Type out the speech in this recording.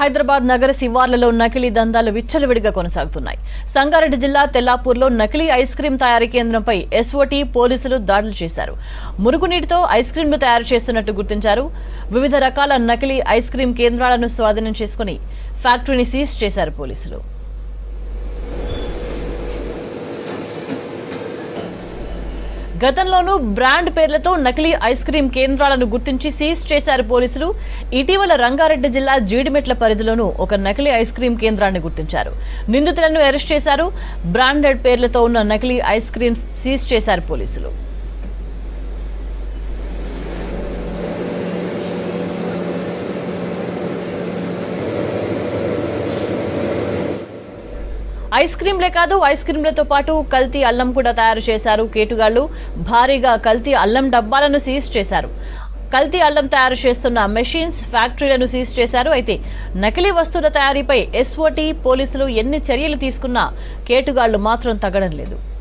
హైదరాబాద్ నగర శివార్లలో నకిలీ దందాలు విచ్చలవిడిగా కొనసాగుతున్నాయి సంగారెడ్డి జిల్లా తెల్లాపూర్లో నకిలీ ఐస్ క్రీం తయారీ కేంద్రంపై ఎస్ఓటీ పోలీసులు దాడులు చేశారు మురుగునీటితో ఐస్ క్రీంలు తయారు చేస్తున్నట్టు గుర్తించారు వివిధ రకాల నకిలీ ఐస్ క్రీం కేంద్రాలను స్వాధీనం చేసుకుని ఫ్యాక్టరీని సీజ్ చేశారు పోలీసులు గతంలోనూ బ్రాండ్ పేర్లతో నకిలీ ఐస్ క్రీం కేంద్రాలను గుర్తించి సీజ్ చేశారు పోలీసులు ఇటీవల రంగారెడ్డి జిల్లా జీడిమెట్ల పరిధిలోనూ ఒక నకిలీ ఐస్ క్రీం కేంద్రాన్ని గుర్తించారు నిందితులను అరెస్ట్ చేశారు బ్రాండెడ్ పేర్లతో ఉన్న నకిలీ ఐస్ క్రీం సీజ్ చేశారు పోలీసులు ఐస్ క్రీంలే కాదు ఐస్ క్రీంలతో పాటు కల్తీ అల్లం కూడా తయారు చేశారు కేటుగాళ్లు భారీగా కల్తీ అల్లం డబ్బాలను సీజ్ చేశారు కల్తీ అల్లం తయారు చేస్తున్న మెషిన్స్ ఫ్యాక్టరీలను సీజ్ చేశారు అయితే నకిలీ వస్తువుల తయారీపై ఎస్ఓటీ పోలీసులు ఎన్ని చర్యలు తీసుకున్నా కేటుగాళ్లు మాత్రం తగ్గడం లేదు